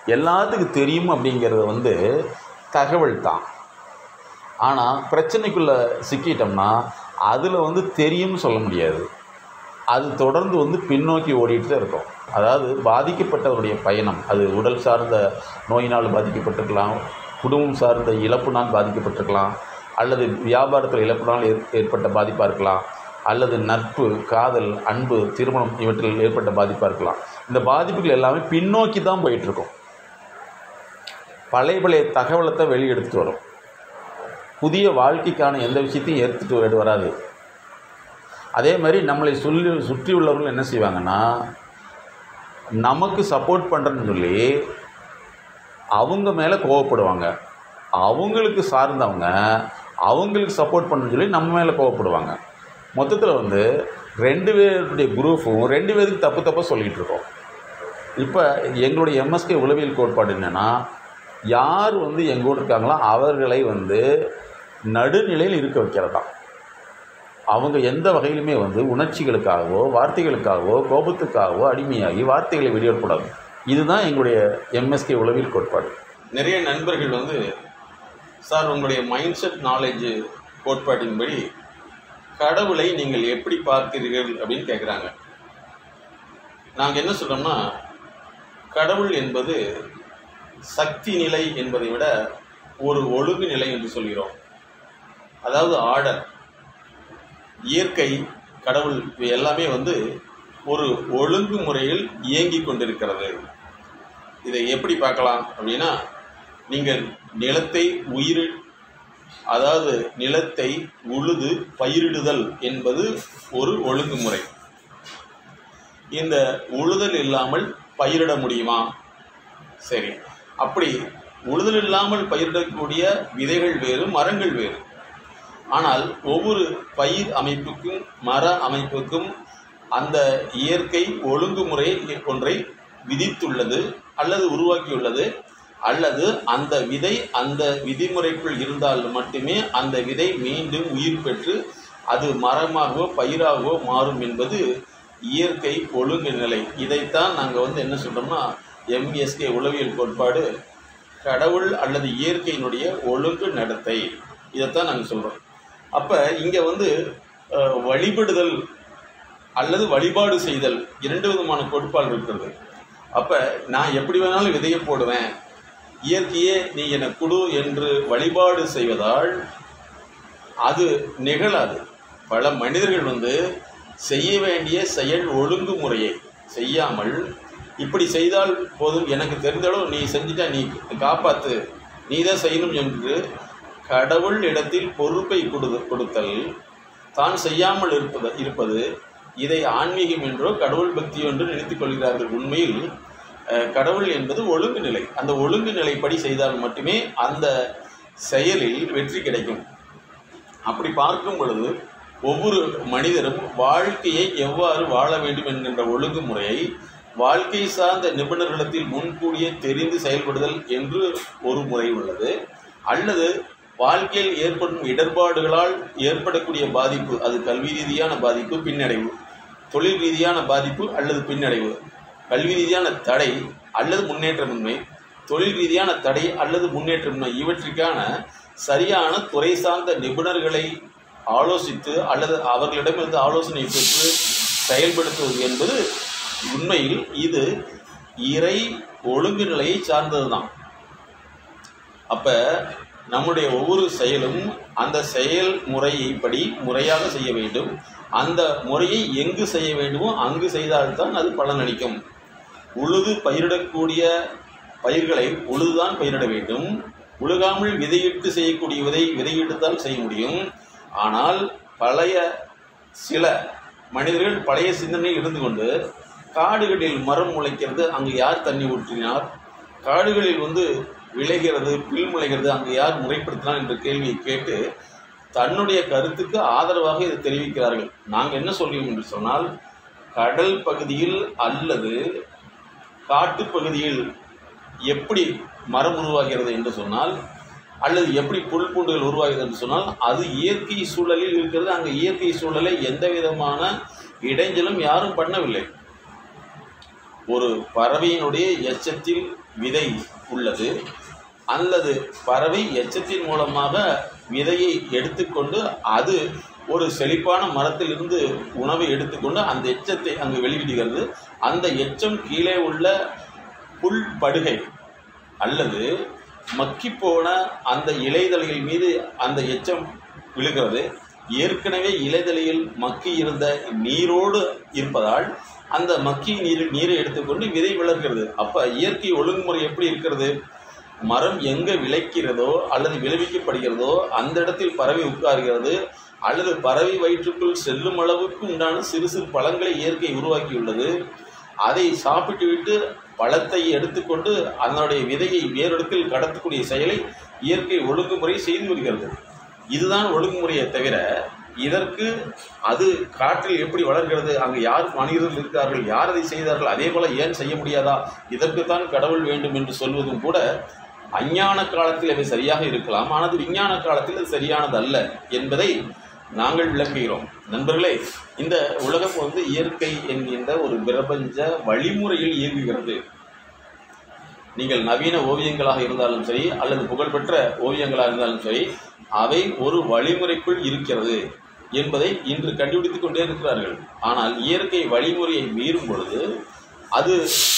எல்லாத்துக்கும் தெரியும் அப்படிங்கிறது வந்து தகவல் தான் ஆனால் பிரச்சனைக்குள்ளே சிக்கிட்டோம்னா அதில் வந்து தெரியும்னு சொல்ல முடியாது அது தொடர்ந்து வந்து பின்னோக்கி ஓடிட்டு தான் இருக்கும் அதாவது பாதிக்கப்பட்டவருடைய பயணம் அது உடல் சார்ந்த நோயினால் பாதிக்கப்பட்டிருக்கலாம் குடும்பம் சார்ந்த இழப்புனால் பாதிக்கப்பட்டிருக்கலாம் அல்லது வியாபாரத்தில் இழப்பினால் ஏற் ஏற்பட்ட பாதிப்பாக இருக்கலாம் அல்லது நட்பு காதல் அன்பு திருமணம் இவற்றில் ஏற்பட்ட பாதிப்பாக இருக்கலாம் இந்த பாதிப்புகள் எல்லாமே பின்னோக்கி தான் போயிட்டுருக்கும் பழைய பழைய தகவலை தான் வெளியே எடுத்துகிட்டு வரும் புதிய வாழ்க்கைக்கான எந்த விஷயத்தையும் எடுத்துகிட்டு வராது அதே மாதிரி நம்மளை சொல்லி சுற்றி உள்ளவர்கள் என்ன செய்வாங்கன்னா நமக்கு சப்போர்ட் பண்ணுறேன்னு சொல்லி அவங்க மேலே கோவப்படுவாங்க அவங்களுக்கு சார்ந்தவங்க அவங்களுக்கு சப்போர்ட் பண்ணுன்னு சொல்லி நம்ம மேலே கோவப்படுவாங்க மொத்தத்தில் வந்து ரெண்டு பேருடைய குரூப்பும் ரெண்டு பேருக்கு தப்பு தப்பாக சொல்லிகிட்டு இருக்கோம் இப்போ எங்களுடைய எம்எஸ்கே உளவியல் கோட்பாடு என்னென்னா யார் வந்து எங்கூட இருக்காங்களோ அவர்களை வந்து நடுநிலையில் இருக்க வைக்கிறதா அவங்க எந்த வகையிலுமே வந்து உணர்ச்சிகளுக்காகவோ வார்த்தைகளுக்காகவோ கோபத்துக்காகவோ அடிமையாகி வார்த்தைகளை வெளியிடக்கூடாது இதுதான் எங்களுடைய எம்எஸ்கே உளவியல் கோட்பாடு நிறைய நண்பர்கள் வந்து சார் உங்களுடைய மைண்ட் செட் நாலேஜ் கோட்பாட்டின்படி கடவுளை நீங்கள் எப்படி பார்க்கிறீர்கள் அப்படின்னு கேட்குறாங்க நாங்கள் என்ன சொல்கிறோம்னா கடவுள் என்பது சக்தி நிலை என்பதை விட ஒரு ஒழுங்கு நிலை என்று சொல்கிறோம் அதாவது ஆர்டர் இயற்கை கடவுள் இவை எல்லாமே வந்து ஒரு ஒழுங்கு முறையில் இயங்கி கொண்டிருக்கிறது இதை எப்படி பார்க்கலாம் அப்படின்னா நீங்கள் நிலத்தை உயிர் அதாவது நிலத்தை உழுது பயிரிடுதல் என்பது ஒரு ஒழுங்குமுறை இந்த உழுதல் இல்லாமல் பயிரிட முடியுமா சரி அப்படி உழுதல் இல்லாமல் பயிரிடக்கூடிய விதைகள் வேறு மரங்கள் வேறு ஆனால் ஒவ்வொரு பயிர் அமைப்புக்கும் மர அமைப்புக்கும் அந்த இயற்கை ஒழுங்குமுறை ஒன்றை விதித்துள்ளது அல்லது உருவாக்கியுள்ளது அல்லது அந்த விதை அந்த விதிமுறைக்குள் இருந்தால் மட்டுமே அந்த விதை மீண்டும் உயிர் பெற்று அது மரமாகவோ பயிராகவோ மாறும் என்பது இயற்கை ஒழுங்கு நிலை இதைத்தான் நாங்கள் வந்து என்ன சொல்கிறோம்னா எம்எஸ்கே உளவியல் கோட்பாடு கடவுள் அல்லது இயற்கையினுடைய ஒழுங்கு நடத்தை இதைத்தான் நாங்கள் சொல்கிறோம் அப்போ இங்கே வந்து அஹ், வழிபடுதல் அல்லது வழிபாடு செய்தல் இரண்டு விதமான கோட்பாடு இருக்கிறது அப்போ நான் எப்படி வேணாலும் விதையை போடுவேன் இயற்கையே நீ என குடு என்று வழிபாடு செய்வதால் அது நிகழாது பல மனிதர்கள் வந்து செய்ய வேண்டிய செயல் ஒழுங்குமுறையை செய்யாமல் இப்படி செய்தால் போதும் எனக்கு தெரிந்தளவு நீ செஞ்சுட்டா நீ காப்பாத்து நீ தான் செய்யணும் என்று கடவுள் இடத்தில் பொறுப்பை கொடு கொடுத்தல் தான் செய்யாமல் இருப்பது இருப்பது இதை ஆன்மீகம் என்றோ கடவுள் பக்தி என்றோ நினைத்துக் கொள்கிறார்கள் உண்மையில் அஹ், கடவுள் என்பது ஒழுங்கு நிலை அந்த ஒழுங்கு நிலைப்படி செய்தால் மட்டுமே அந்த செயலில் வெற்றி கிடைக்கும் அப்படி பார்க்கும் பொழுது ஒவ்வொரு மனிதரும் வாழ்க்கையை எவ்வாறு வாழ வேண்டும் என்கின்ற ஒழுங்குமுறையை வாழ்க்கை சார்ந்த நிபுணர்களிடத்தில் முன்கூடியே தெரிந்து செயல்படுதல் என்று ஒரு முறை உள்ளது அல்லது வாழ்க்கையில் ஏற்படும் இடர்பாடுகளால் ஏற்படக்கூடிய பாதிப்பு அது கல்வி ரீதியான பாதிப்பு பின்னடைவு தொழில் ரீதியான பாதிப்பு அல்லது பின்னடைவு கல்வி ரீதியான தடை அல்லது முன்னேற்றமின்மை தொழில் ரீதியான தடை அல்லது முன்னேற்றமின்மை இவற்றிற்கான சரியான துறை சார்ந்த நிபுணர்களை ஆலோசித்து அல்லது அவர்களிடமிருந்து ஆலோசனை பெற்று செயல்படுத்துவது என்பது உண்மையில் இது இறை ஒழுங்கு நிலையை சார்ந்ததுதான் அப்ப நம்முடைய ஒவ்வொரு செயலும் அந்த செயல் முறையைப்படி முறையாக செய்ய வேண்டும் அந்த முறையை எங்கு செய்ய வேண்டுமோ அங்கு செய்தால்தான் அது பலனளிக்கும் உழுது பயிரிடக்கூடிய பயிர்களை உழுதுதான் பயிரிட வேண்டும் உழுகாமல் விதையிட்டு செய்யக்கூடிய விதை விதையிட்டுத்தான் செய்ய முடியும் ஆனால் பழைய சில மனிதர்கள் பழைய சிந்தனையில் இருந்து கொண்டு காடுகளில் மரம் முளைக்கிறது அங்கு யார் தண்ணி ஊற்றினார் காடுகளில் வந்து விளைகிறது பில் முளைகிறது அங்கு யார் முறைப்படுத்தினார் என்ற கேள்வியை கேட்டு தன்னுடைய கருத்துக்கு ஆதரவாக இதை தெரிவிக்கிறார்கள் நாங்கள் என்ன சொல்கிறோம் என்று சொன்னால் கடல் பகுதியில் அல்லது காட்டுப்பகுதியில் எப்படி மரம் உருவாகிறது என்று சொன்னால் அல்லது எப்படி புல் பூண்டுகள் உருவாகிறது என்று சொன்னால் அது இயற்கை சூழலில் இருக்கிறது அங்கே இயற்கை சூழலை எந்த விதமான இடைஞ்சலும் யாரும் பண்ணவில்லை ஒரு பறவையினுடைய எச்சத்தில் விதை உள்ளது அல்லது பறவை எச்சத்தின் மூலமாக விதையை எடுத்துக்கொண்டு அது ஒரு செழிப்பான மரத்திலிருந்து உணவை எடுத்துக்கொண்டு அந்த எச்சத்தை அங்கு வெளியிடுகிறது அந்த எச்சம் கீழே உள்ள புல் படுகை அல்லது மக்கிப்போன அந்த இலைதலைகள் மீது அந்த எச்சம் விழுகிறது ஏற்கனவே இலைதலையில் மக்கி இருந்த நீரோடு இருப்பதால் அந்த மக்கி நீர் நீரை எடுத்துக்கொண்டு விதை வளர்கிறது அப்ப இயற்கை ஒழுங்குமுறை எப்படி இருக்கிறது மரம் எங்க விளைக்கிறதோ அல்லது விளைவிக்கப்படுகிறதோ அந்த இடத்தில் பறவை உட்காருகிறது அல்லது பறவை வயிற்றுக்குள் செல்லும் அளவுக்கு உண்டான சிறு சிறு பழங்களை இயற்கை உருவாக்கியுள்ளது அதை சாப்பிட்டுவிட்டு பழத்தை எடுத்துக்கொண்டு அதனுடைய விதையை வேறொடத்தில் கடத்தக்கூடிய செயலை இயற்கை ஒழுங்குமுறை செய்து வருகிறது இதுதான் ஒழுங்குமுறையை தவிர இதற்கு அது காற்றில் எப்படி வளர்கிறது அங்கு யார் மனிதர்கள் இருக்கிறார்கள் யார் அதை செய்தார்கள் அதே போல ஏன் செய்ய முடியாதா இதற்குத்தான் கடவுள் வேண்டும் என்று சொல்வதும் கூட அஞ்ஞான காலத்தில் அவை சரியாக இருக்கலாம் ஆனால் விஞ்ஞான காலத்தில் அது சரியானது அல்ல என்பதை நாங்கள் விளக்குகிறோம் நண்பர்களே இந்த உலகம் வந்து இயற்கை என்கின்ற ஒரு பிரபஞ்ச வழிமுறையில் இயங்குகிறது நீங்கள் நவீன ஓவியங்களாக இருந்தாலும் சரி அல்லது புகழ்பெற்ற ஓவியங்களாக இருந்தாலும் சரி அவை ஒரு வழிமுறைக்குள் இருக்கிறது என்பதை இன்று கண்டுபிடித்துக் கொண்டே இருக்கிறார்கள் ஆனால் இயற்கை வழிமுறையை மீறும் பொழுது அது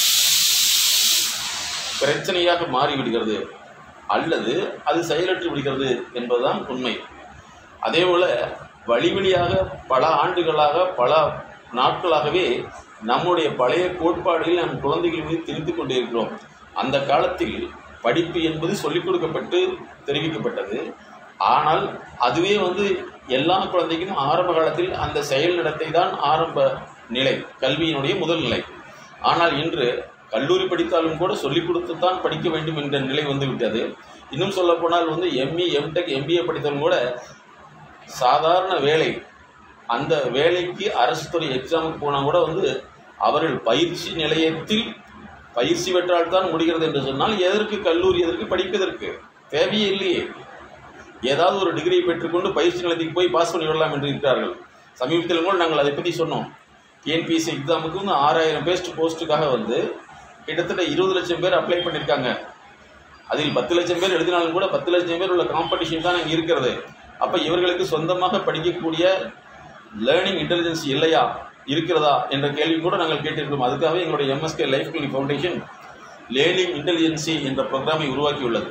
பிரச்சனையாக மாறிவிடுகிறது அல்லது அது செயலற்று விடுகிறது என்பதுதான் உண்மை அதேபோல வழி வழியாக பல ஆண்டுகளாக பல நாட்களாகவே நம்முடைய பழைய கோட்பாடுகளில் நம் குழந்தைகள் மீது திணித்து கொண்டிருக்கிறோம் அந்த காலத்தில் படிப்பு என்பது சொல்லிக் கொடுக்கப்பட்டு தெரிவிக்கப்பட்டது ஆனால் அதுவே வந்து எல்லா குழந்தைக்கும் ஆரம்ப காலத்தில் அந்த செயல் நடத்தை தான் ஆரம்ப நிலை கல்வியினுடைய முதல் நிலை ஆனால் இன்று கல்லூரி படித்தாலும் கூட சொல்லிக் கொடுத்துத்தான் படிக்க வேண்டும் என்ற நிலை வந்து விட்டது இன்னும் சொல்ல போனால் வந்து எம்இ எம்டெக் எம்பிஏ படித்தவங்க கூட சாதாரண வேலை அந்த வேலைக்கு அரசு துறை எக்ஸாமுக்கு போனால் கூட வந்து அவர்கள் பயிற்சி நிலையத்தில் பயிற்சி பெற்றால் தான் முடிகிறது என்று சொன்னால் எதற்கு கல்லூரி எதற்கு படிப்பதற்கு தேவையே இல்லையே ஏதாவது ஒரு டிகிரி பெற்றுக்கொண்டு பயிற்சி நிலையத்துக்கு போய் பாஸ் பண்ணி விடலாம் என்று இருக்கிறார்கள் சமீபத்தில் கூட நாங்கள் அதை பற்றி சொன்னோம் டிஎன்பிஎஸ்சி எக்ஸாமுக்கு வந்து ஆறாயிரம் பேஸ்ட் போஸ்ட்டுக்காக வந்து கிட்டத்தட்ட இருபது லட்சம் பேர் அப்ளை பண்ணியிருக்காங்க அதில் பத்து லட்சம் பேர் எழுதினாலும் கூட பத்து லட்சம் பேர் உள்ள காம்படிஷன் தான் இங்கே இருக்கிறது அப்போ இவர்களுக்கு சொந்தமாக படிக்கக்கூடிய லேர்னிங் இன்டெலிஜென்ஸ் இல்லையா இருக்கிறதா என்ற கேள்வி கூட நாங்கள் கேட்டிருக்கிறோம் அதுக்காகவே எங்களுடைய MSK life clinic foundation learning intelligence என்ற ப்ரோக்ராமை உருவாக்கியுள்ளது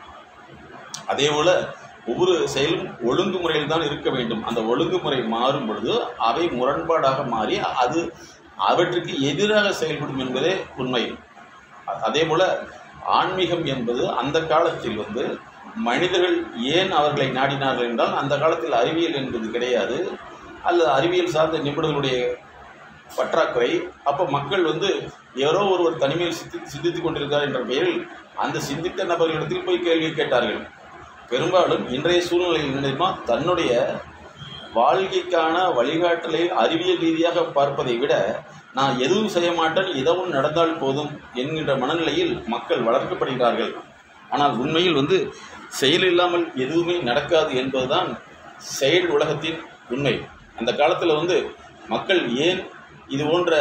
அதேபோல ஒவ்வொரு செயலும் ஒழுங்குமுறையில் தான் இருக்க வேண்டும் அந்த ஒழுங்குமுறை மாறும் பொழுது அவை முரண்பாடாக மாறி அது அவற்றுக்கு எதிராக செயல்படும் என்பதே உண்மை அதே போல ஆன்மீகம் என்பது அந்த காலத்தில் வந்து மனிதர்கள் ஏன் அவர்களை நாடினார்கள் என்றால் அந்த காலத்தில் அறிவியல் என்பது கிடையாது அல்லது அறிவியல் சார்ந்த நிபுணர்களுடைய பற்றாக்குறை அப்போ மக்கள் வந்து யாரோ ஒருவர் தனிமையில் சித்தி சிந்தித்துக் கொண்டிருக்கிறார் என்ற பெயரில் அந்த சிந்தித்த நபர்களிடத்தில் போய் கேள்வி கேட்டார்கள் பெரும்பாலும் இன்றைய சூழ்நிலையில் என்ன தெரியுமா தன்னுடைய வாழ்க்கைக்கான வழிகாட்டலை அறிவியல் ரீதியாக பார்ப்பதை விட நான் எதுவும் செய்ய மாட்டேன் எதுவும் நடந்தால் போதும் என்கின்ற மனநிலையில் மக்கள் வளர்க்கப்படுகிறார்கள் ஆனால் உண்மையில் வந்து செயல் இல்லாமல் எதுவுமே நடக்காது என்பதுதான் செயல் உலகத்தின் உண்மை அந்த காலத்தில் வந்து மக்கள் ஏன் இது போன்ற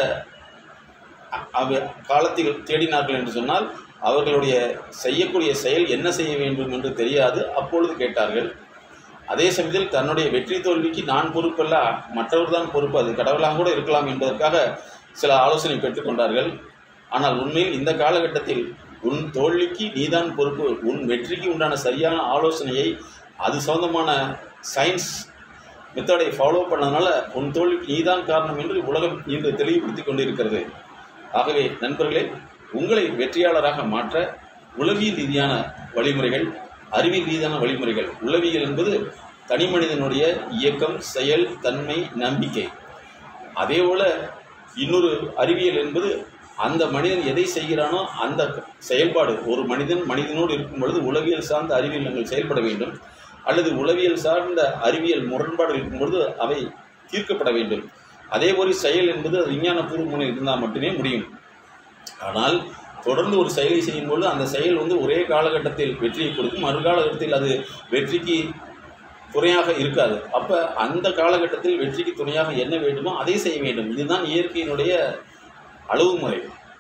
அ- அவ காலத்தில் தேடினார்கள் என்று சொன்னால் அவர்களுடைய செய்யக்கூடிய செயல் என்ன செய்ய வேண்டும் என்று தெரியாது அப்பொழுது கேட்டார்கள் அதே சமயத்தில் தன்னுடைய வெற்றி தோல்விக்கு நான் பொறுப்பல்ல மற்றவர் தான் பொறுப்பு அது கடவுளாக கூட இருக்கலாம் என்பதற்காக சில ஆலோசனை பெற்றுக்கொண்டார்கள் ஆனால் உண்மையில் இந்த காலகட்டத்தில் உன் தோல்விக்கு நீதான் பொறுப்பு உன் வெற்றிக்கு உண்டான சரியான ஆலோசனையை அது சம்பந்தமான சயின்ஸ் மெத்தடை ஃபாலோ பண்ணதுனால உன் தோல்விக்கு நீதான் காரணம் என்று உலகம் இன்று தெளிவுபடுத்திக் கொண்டிருக்கிறது ஆகவே நண்பர்களே உங்களை வெற்றியாளராக மாற்ற உளவியல் ரீதியான வழிமுறைகள் அறிவியல் ரீதியான வழிமுறைகள் உளவியல் என்பது தனி மனிதனுடைய இயக்கம் செயல் தன்மை நம்பிக்கை அதேபோல இன்னொரு அறிவியல் என்பது அந்த மனிதன் எதை செய்கிறானோ அந்த செயல்பாடு ஒரு மனிதன் மனிதனோடு இருக்கும் பொழுது உளவியல் சார்ந்த அறிவியல் நாங்கள் செயல்பட வேண்டும் அல்லது உளவியல் சார்ந்த அறிவியல் முரண்பாடு இருக்கும் பொழுது அவை தீர்க்கப்பட வேண்டும் அதேபோல செயல் என்பது அது விஞ்ஞானபூர்வமாக இருந்தால் மட்டுமே முடியும் ஆனால் தொடர்ந்து ஒரு செயலை செய்யும்போது அந்த செயல் வந்து ஒரே காலகட்டத்தில் வெற்றியை கொடுக்கும் மறுகாலகட்டத்தில் அது வெற்றிக்கு துணையாக இருக்காது அப்போ அந்த காலகட்டத்தில் வெற்றிக்கு துணையாக என்ன வேண்டுமோ அதை செய்ய வேண்டும் இதுதான் இயற்கையினுடைய அளவு முறை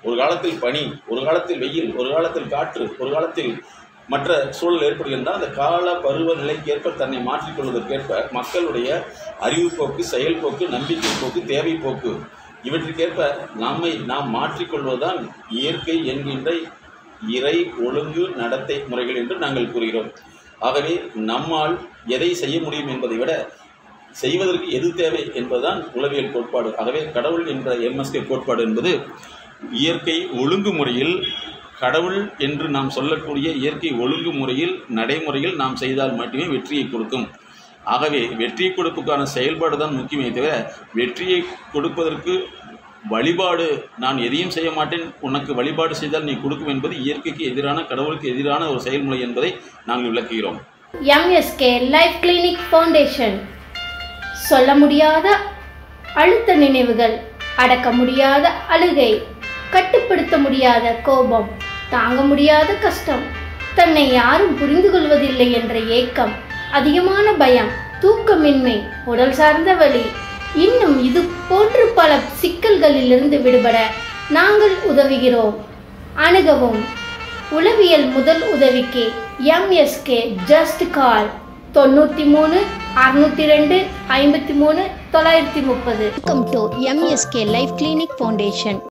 ஒரு காலத்தில் பனி ஒரு காலத்தில் வெயில் ஒரு காலத்தில் காற்று ஒரு காலத்தில் மற்ற சூழல் ஏற்படுகின்றால் அந்த கால பருவ நிலைக்கேற்ப தன்னை மாற்றிக்கொள்வதற்கேற்ப மக்களுடைய அறிவு போக்கு செயல்போக்கு நம்பிக்கை போக்கு தேவை போக்கு இவற்றிற்கேற்ப நம்மை நாம் மாற்றிக்கொள்வதுதான் இயற்கை என்கின்ற இறை ஒழுங்கு நடத்தை முறைகள் என்று நாங்கள் கூறுகிறோம் ஆகவே நம்மால் எதை செய்ய முடியும் என்பதை விட செய்வதற்கு எது தேவை என்பதுதான் உளவியல் கோட்பாடு ஆகவே கடவுள் என்ற எம்எஸ்கே கோட்பாடு என்பது இயற்கை ஒழுங்குமுறையில் கடவுள் என்று நாம் சொல்லக்கூடிய இயற்கை ஒழுங்குமுறையில் நடைமுறையில் நாம் செய்தால் மட்டுமே வெற்றியை கொடுக்கும் ஆகவே வெற்றியை கொடுப்புக்கான செயல்பாடு தான் முக்கியமே தவிர வெற்றியை கொடுப்பதற்கு வழிபாடு நான் எதையும் செய்ய மாட்டேன் உனக்கு வழிபாடு செய்தால் நீ கொடுக்கும் என்பது இயற்கைக்கு எதிரான கடவுளுக்கு எதிரான ஒரு செயல்முறை என்பதை நாங்கள் விளக்குகிறோம் எம்எஸ்கே லைஃப் கிளினிக் ஃபவுண்டேஷன் சொல்ல முடியாத அழுத்த நினைவுகள் அடக்க முடியாத அழுகை கட்டுப்படுத்த முடியாத கோபம் தாங்க முடியாத கஷ்டம் தன்னை யாரும் புரிந்து கொள்வதில்லை என்ற ஏக்கம் அதிகமான பயம் தூக்கமின்மை உடல் சார்ந்த வலி இன்னும் இது போன்று பல சிக்கல்களிலிருந்து விடுபட நாங்கள் உதவுகிறோம் அணுகவும் உளவியல் முதல் உதவிக்கு எம்எஸ்கே ஜஸ்ட் கால் தொண்ணூற்றி மூணு அறுநூத்தி ரெண்டு ஐம்பத்தி மூணு தொள்ளாயிரத்தி முப்பது welcome to MSK life clinic foundation